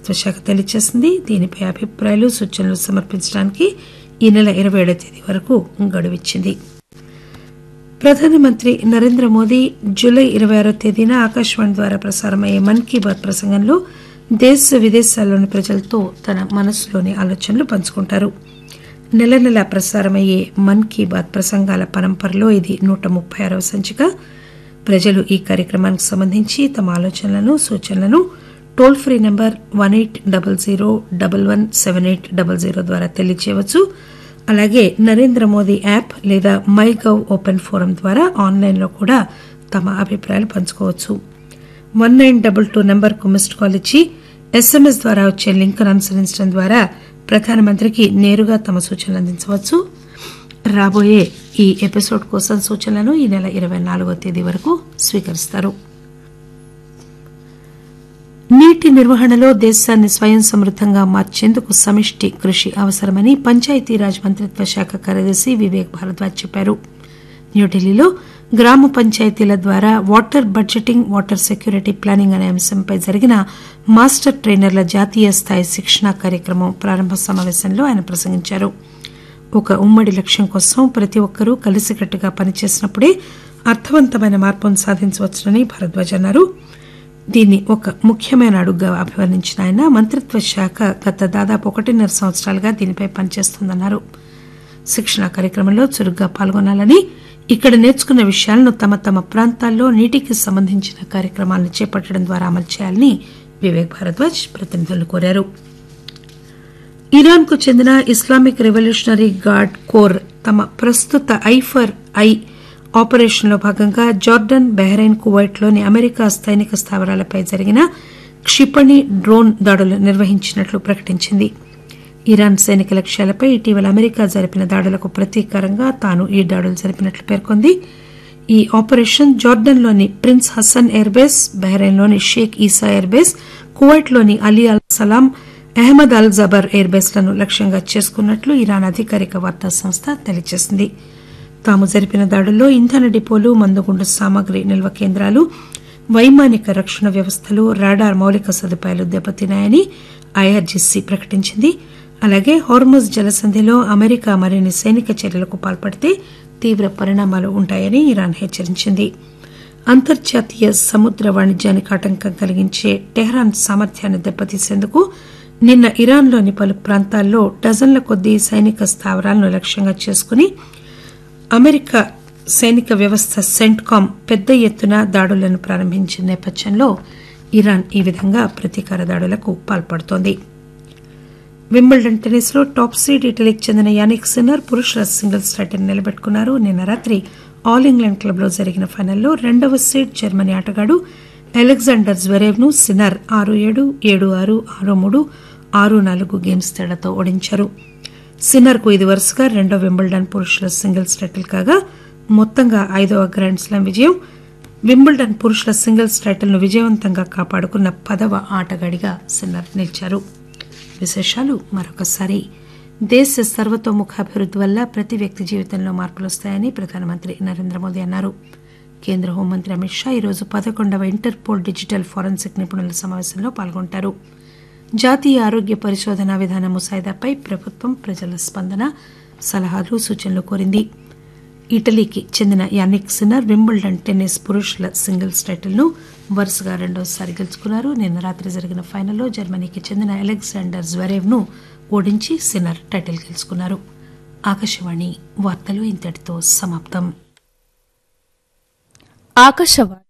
మంత్రిత్వ శాఖ తెలియజేసింది దీనిపై అభిప్రాయాలు సూచనలు సమర్పించడానికి ఈ నెల ఇరవై ఏడవ తేదీ వరకు గడువిచ్చింది ప్రధానమంత్రి నరేంద్ర మోదీ జూలై ఇరవై ఆరో తేదీన ఆకాశవాణి ద్వారా ప్రసారమయ్యే మన్ కీ బాత్ ప్రసంగంలో దేశ విదేశాల్లోని ప్రజలతో తన మనసులోని ఆలోచనలు పంచుకుంటారు నెల నెలా ప్రసారమయ్యే మన్ కీ బాత్ ప్రసంగాల పరంపరలో ఇది నూట ముప్పై ఆరవ సంచిక ప్రజలు ఈ కార్యక్రమానికి సంబంధించి తమ ఆలోచనలను సూచనలను toll free number one eight double zero double one seven eight double zero ద్వారా తెలియజేయవచ్చు అలాగే నరేంద్ర మోదీ యాప్ లేదా మై గవ్ ఓపెన్ ఫోరం ద్వారా ఆన్లైన్లో కూడా తమ అభిప్రాయాలు పంచుకోవచ్చు వన్ నైన్ డబుల్ టూ నెంబర్కు మిస్డ్ కాల్ ఇచ్చి ఎస్ఎంఎస్ ద్వారా వచ్చే లింక్ను అనుసరించడం ద్వారా ప్రధానమంత్రికి నేరుగా తమ సూచనలు అందించవచ్చు రాబోయే ఈ ఎపిసోడ్ కోసం సూచనలను ఈ నెల ఇరవై నాలుగో తేదీ వరకు స్వీకరిస్తారు నీటి నిర్వహణలో దేశాన్ని స్వయం సమృద్దంగా మార్చేందుకు సమిష్టి కృషి అవసరమని పంచాయతీరాజ్ మంత్రిత్వ శాఖ కార్యదర్శి వివేక్ భారద్వాజ్ చెప్పారు న్యూఢిల్లీలో గ్రామ పంచాయతీల ద్వారా water budgeting water security planning అనే అంశంపై జరిగిన మాస్టర్ ట్రైనర్ల జాతీయ స్థాయి శిక్షణా కార్యక్రమం ప్రారంభ సమావేశంలో ఆయన ప్రసంగించారు ఒక ఉమ్మడి లక్ష్యం కోసం ప్రతి ఒక్కరూ కలిసికట్టుగా పనిచేసినప్పుడే అర్థవంతమైన మార్పును సాధించవచ్చునని భారద్వాజ్ అన్నారు దీన్ని ఒక ముఖ్యమైన అడుగుగా అభివర్ణించిన ఆయన మంత్రిత్వ శాఖ గత దాదాపు ఒకటిన్నర సంవత్సరాలుగా దీనిపై పనిచేస్తోందన్నారు శిక్షణ కార్యక్రమంలో చురుగ్గా పాల్గొనాలని ఇక్కడ నేర్చుకున్న విషయాలను తమ తమ ప్రాంతాల్లో నీటికి సంబంధించిన కార్యక్రమాలను చేపట్టడం ద్వారా అమలు చేయాలని వివేక్ భారద్వాజ్ ప్రతినిధులను కోరారు ఇరాన్ కు చెందిన ఇస్లామిక్ రెవల్యూషనరీ గార్డ్ కోర్ తమ ప్రస్తుత ఐఫర్ ఐ ఆపరేషన్ లో భాగంగా జార్డన్ బహ్రెయిన్ కువైట్ లోని అమెరికా సైనిక స్థావరాలపై జరిగిన క్షిపణి డ్రోన్ దాడులు నిర్వహించినట్లు ప్రకటించింది ఇరాన్ సైనిక లక్ష్యాలపై ఇటీవల అమెరికా జరిపిన దాడులకు ప్రతీకారంగా తాను ఈ దాడులు జరిపినట్లు పేర్కొంది ఈ ఆపరేషన్ జార్డన్లోని ప్రిన్స్ హసన్ ఎయిర్బేస్ బహ్రెయిన్లోని షేక్ ఈసా ఎయిర్బేస్ కువైట్లోని Ali Al Salem Ahmad Al Jaber ఎయిర్బేస్లను లక్ష్యంగా చేసుకున్నట్లు ఇరాన్ అధికారిక వార్తా సంస్థ తెలియజేసింది తాము జరిపిన దాడుల్లో ఇంధన డిపోలు మందుగుండు సామగ్రి నిల్వ కేంద్రాలు వైమానిక రక్షణ వ్యవస్థలు రాడార్ మౌలిక సదుపాయాలు దెబ్బతిన్నాయని ఐఆర్జీసీ ప్రకటించింది అలాగే హార్ముజ్ జలసంధిలో అమెరికా మరిన్ని సైనిక చర్యలకు పాల్పడితే తీవ్ర పరిణామాలు ఉంటాయని ఇరాన్ హెచ్చరించింది అంతర్జాతీయ సముద్ర వాణిజ్యానికి ఆటంకం కలిగించే టెహ్రాన్ సామర్థ్యాన్ని దెబ్బతీసేందుకు నిన్న ఇరాన్లోని పలు ప్రాంతాల్లో డజన్ల కొద్దీ సైనిక స్థావరాలను లక్ష్యంగా చేసుకుని అమెరికా సైనిక వ్యవస్థ సెంట్కామ్ పెద్ద ఎత్తున దాడులను ప్రారంభించిన నేపథ్యంలో ఇరాన్ ఈ విధంగా ప్రతీకార దాడులకు పాల్పడుతోంది వింబుల్డన్ టెన్నిస్ లో టాప్ సీడ్ ఇటలీకి చెందిన యానిక్ సిన్నర్ పురుషుల సింగిల్స్ టైటిల్ నిలబెట్టుకున్నారు నిన్న రాత్రి ఆల్ ఇంగ్లాండ్ క్లబ్ లో జరిగిన ఫైనల్లో రెండవ సీడ్ జర్మనీ ఆటగాడు అలెగ్జాండర్ జ్వరేవ్ ను సిన్నర్ ఆరు ఏడు ఏడు ఆరు ఆరు మూడు ఆరు నాలుగు గేమ్స్ తేడాతో ఓడించారు సిన్నర్ కు ఇది వరుసగా రెండో వింబుల్డన్ పురుషుల సింగిల్స్ టైటిల్ కాగా మొత్తంగా ఐదవ గ్రాండ్ స్లామ్ విజయం వింబుల్డన్ పురుషుల సింగిల్స్ టైటిల్ ను విజయవంతంగా కాపాడుకున్న పదవ ఆటగాడిగా సిన్నర్ నిలిచారు విశేషాలు మరొకసారి దేశ సర్వతోముఖాభివృద్ది వల్ల ప్రతి వ్యక్తి జీవితంలో మార్పులు వస్తాయని ప్రధానమంత్రి నరేంద్ర మోదీ అన్నారు కేంద్ర హోంమంత్రి అమిత్ షా ఈరోజు పదకొండవ ఇంటర్పోల్ డిజిటల్ ఫోరెన్సిక్ నిపుణుల సమావేశంలో పాల్గొంటారు జాతీయ ఆరోగ్య పరిశోధన విధాన ముసాయిదాపై ప్రభుత్వం ప్రజల స్పందన సలహాలు సూచనలు కోరింది ఇటలీకి చెందిన యానిక్ సిన్నర్ వింబుల్డన్ టెన్నిస్ పురుషుల సింగిల్స్ టైటిల్ను వరుసగా రెండోసారి గెలుచుకున్నారు నిన్న రాత్రి జరిగిన ఫైనల్లో జర్మనీకి చెందిన అలెగ్జాండర్ జ్వరేవ్ ను ఓడించి సిన్నర్ టైటిల్ గెలుచుకున్నారు ఆకాశవాణి వార్తలు ఇంతటితో సమాప్తం ఆకాశవాణి